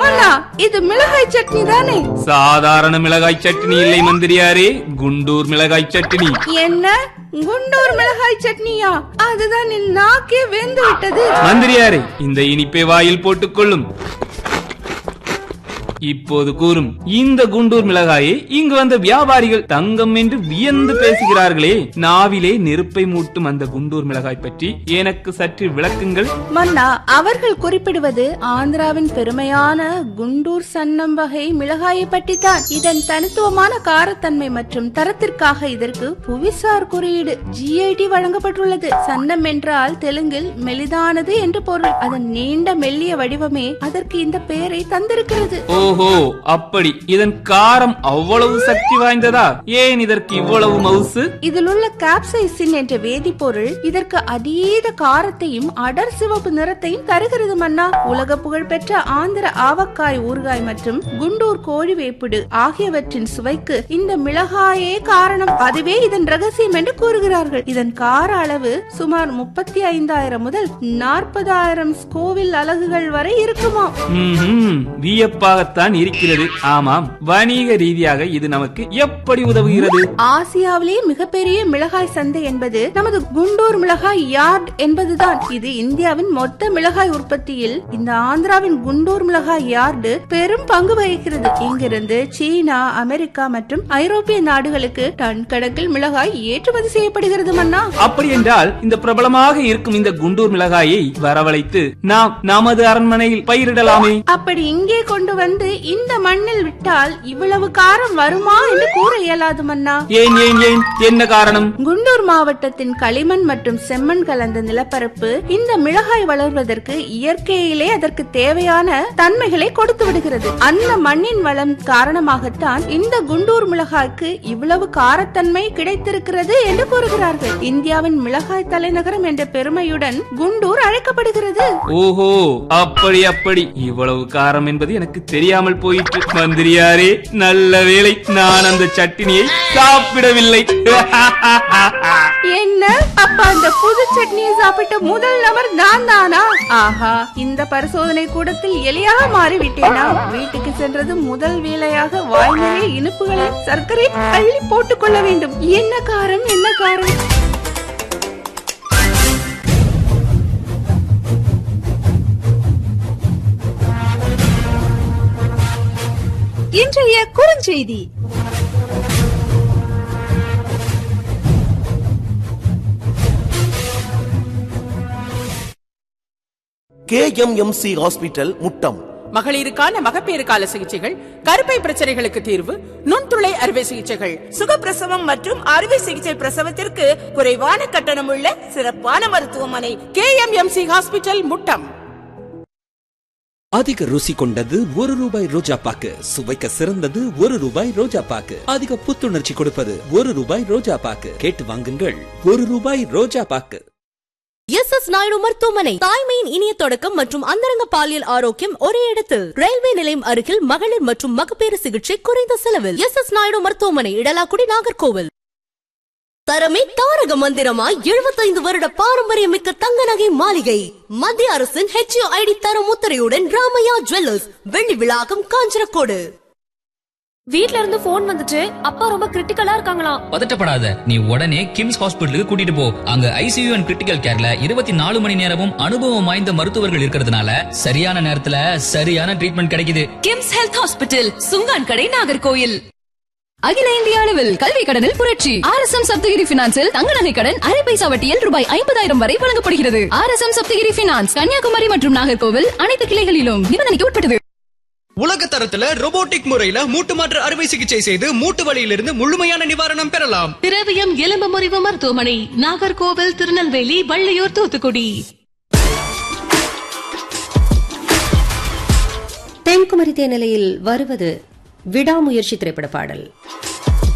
மன்னா இது மிளகாய் சட்னி தானே சாதாரண மிளகாய் சட்னி இல்லை மந்திரியாரே குண்டூர் மிளகாய் சட்னி என்ன குண்டூர் மிளகாய் சட்னியா அதுதான் என் நாக்கே வெந்து விட்டது மந்திரியாரே இந்த இனிப்பை வாயில் போட்டுக்கொள்ளும் இப்போது கூறும் இந்த குண்டூர் மிளகாயை இங்கு வந்த வியாபாரிகள் தங்கம் என்று வியந்து பேசுகிறார்களே நாவிலே நெருப்பை மூட்டும் அந்த குண்டூர் மிளகாய் பற்றி எனக்கு சற்று விளக்குங்கள் மன்னா அவர்கள் குறிப்பிடுவது ஆந்திராவின் பெருமையான குண்டூர் சன்னம் வகை மிளகாயை பற்றித்தான் இதன் தனித்துவமான காரத்தன்மை மற்றும் தரத்திற்காக இதற்கு புவிசார் குறியீடு ஜிஐடி வழங்கப்பட்டுள்ளது சன்னம் என்றால் தெலுங்கில் மெலிதானது என்று பொருள் அதன் நீண்ட மெல்லிய வடிவமே அதற்கு இந்த பெயரை தந்திருக்கிறது ஓஹோ அப்படி இதன் காரம் அவ்வளவு சக்தி வாய்ந்ததா ஏன் இதற்கு இவ்வளவு மவுசு இதில் உள்ள காப்சைசின் என்ற வேதிப்பொருள் இதற்கு அதீத காரத்தையும் அடர் சிவப்பு நிறத்தையும் தருகிறது மன்னா உலக புகழ்பெற்ற ஆந்திர ஆவக்காய் ஊறுகாய் மற்றும் குண்டூர் கோழி வேப்பிடு ஆகியவற்றின் சுவைக்கு இந்த மிளகாயே காரணம் அதுவே இதன் ரகசியம் என்று கூறுகிறார்கள் இதன் கார அளவு சுமார் முப்பத்தி ஐந்தாயிரம் முதல் நாற்பதாயிரம் ஸ்கோவில் அலகுகள் வரை இருக்குமாம் ம்ஹும், வியப்பாகத்தான் இருக்கிறது ஆமாம் வணிக ரீதியாக இது நமக்கு எப்படி உதவுகிறது ஆசியாவிலேயே மிகப்பெரிய மிளகாய் சந்தை என்பது நமது குண்டூர் மிளகாய் யார்ட் என்பதுதான் இது இந்தியாவின் மொத்த மிளகாய் உற்பத்தியில் இந்த ஆந்திராவின் குண்டூர் மிளகாய் யார்டு பெரும் பங்கு வகிக்கிறது இங்கிருந்து சீனா அமெரிக்கா மற்றும் ஐரோப்பிய நாடுகளுக்கு டன் கணக்கில் மிளகாய் ஏற்றுமதி செய்யப்படுகிறது மன்னா அப்படி என்றால் இந்த பிரபலமாக இருக்கும் இந்த குண்டூர் மிளகாயை வரவழைத்து நாம் நமது அரண்மனையில் பயிரிடலாமே அப்படி இங்கே கொண்டு வந்து இந்த மண்ணில் விட்டால் இவ்வளவு காரம் வருமா என்று கூற இயலாது மன்னா ஏன் ஏன் ஏன் என்ன காரணம் குண்டூர் மாவட்டத்தின் களிமண் மற்றும் செம்மண் கலந்த நிலப்பரப்பு இந்த மிளகாய் வளர்வதற்கு இயற்கையிலே அதற்கு தேவையான தன்மைகளை கொடுத்து விடுகிறது அந்த மண்ணின் வளம் காரணமாகத்தான் இந்த குண்டூர் மிளகாய்க்கு இவ்வளவு காரத்தன்மை கிடைத்திருக்கிறது என்று கூறுகிறார்கள் இந்தியாவின் மிளகாய் தலைநகரம் என்ற பெருமையுடன் குண்டூர் அழைக்கப்படுகிறது ஓஹோ அப்படி அப்படி இவ்வளவு காரம் என்பது எனக்கு தெரியாமல் போயிற்று மந்திரியாரே நல்ல வேளை நான் அந்த சட்டினியை சாப்பிடவில்லை என்ன அப்ப அந்த புது சட்னியை சாப்பிட்ட முதல் நபர் நான் தானா ஆஹா இந்த பரிசோதனை கூடத்தில் எலியாக மாறிவிட்டேனா வீட்டுக்கு சென்றது முதல் வேலையாக வாய் நிறைய இனிப்புகளை சர்க்கரை அள்ளி போட்டுக் கொள்ள வேண்டும் என்ன காரம் என்ன காரம் இன்றைய குறுஞ்செய்தி கேஎம்எம்சி ஹாஸ்பிட்டல் முட்டம் மகளிருக்கான மகப்பேறு கால சிகிச்சைகள் கருப்பை பிரச்சனைகளுக்கு தீர்வு நுண்துளை அறுவை சிகிச்சைகள் சுகப்பிரசவம் மற்றும் அறுவை சிகிச்சை பிரசவத்திற்கு குறைவான கட்டணம் உள்ள சிறப்பான மருத்துவமனை கேஎம்எம்சி ஹாஸ்பிட்டல் முட்டம் அதிக ருசி கொண்டது ஒரு ரூபாய் ரோஜா பாக்கு சுவைக்க சிறந்தது ஒரு ரூபாய் ரோஜா பாக்கு அதிக புத்துணர்ச்சி கொடுப்பது ஒரு ரூபாய் ரோஜா பாக்கு கேட்டு வாங்குங்கள் ஒரு ரூபாய் ரோஜா பாக்கு எஸ் எஸ் நாயுடு மருத்துவமனை தாய்மையின் இனிய தொடக்கம் மற்றும் அந்தரங்க பாலியல் ஆரோக்கியம் ஒரே இடத்தில் ரயில்வே நிலையம் அருகில் மகளிர் மற்றும் மகப்பேறு சிகிச்சை குறைந்த செலவில் எஸ் எஸ் நாயுடு மருத்துவமனை இடலாக்குடி நாகர்கோவில் தரமே தாரக மந்திரமாய் 75 வருட பாரம்பரியமிக்க தங்க நகை மாளிகை மத்திய அரசின் ஹெச்ஓ ஐடி தரம் முத்திரையுடன் ராமையா ஜுவல்லர்ஸ் வெள்ளி விழாக்கம் காஞ்சரக்கோடு வீட்ல இருந்து போன் வந்துச்சு அப்பா ரொம்ப கிரிட்டிக்கலா இருக்காங்களாம் பதட்டப்படாத நீ உடனே கிம்ஸ் ஹாஸ்பிட்டலுக்கு கூட்டிட்டு போ அங்க ஐசியூ அண்ட் கிரிட்டிக்கல் கேர்ல இருபத்தி நாலு மணி நேரமும் அனுபவம் வாய்ந்த மருத்துவர்கள் இருக்கிறதுனால சரியான நேரத்துல சரியான ட்ரீட்மெண்ட் கிடைக்குது கிம்ஸ் ஹெல்த் ஹாஸ்பிட்டல் சுங்கான் கடை நாகர்கோயில் அகில இந்திய அளவில் கல்வி கடனில் புரட்சி ஆர் எஸ் எம் சப்தகிரி பினான்சில் தங்க நகை கடன் அரை பைசா வட்டியில் ரூபாய் ஐம்பதாயிரம் வரை வழங்கப்படுகிறது R S M Sapthagiri finance Kanyakumari மற்றும் நாகர்கோவில் அனைத்து கிளைகளிலும் நிபந்தனைக்கு உட்பட்டது உலக தரத்துல robotic முறையில மூட்டு மாற்று அறுவை சிகிச்சை செய்து மூட்டு வலியிலிருந்து முழுமையான நிவாரணம் பெறலாம் திரவியம் எலும்பு முறிவு மருத்துவமனை நாகர்கோவில் திருநெல்வேலி வள்ளியூர் தூத்துக்குடி தென்குமரி தேனிலையில் வருவது விடாமுயற்சி திரைப்பட பாடல்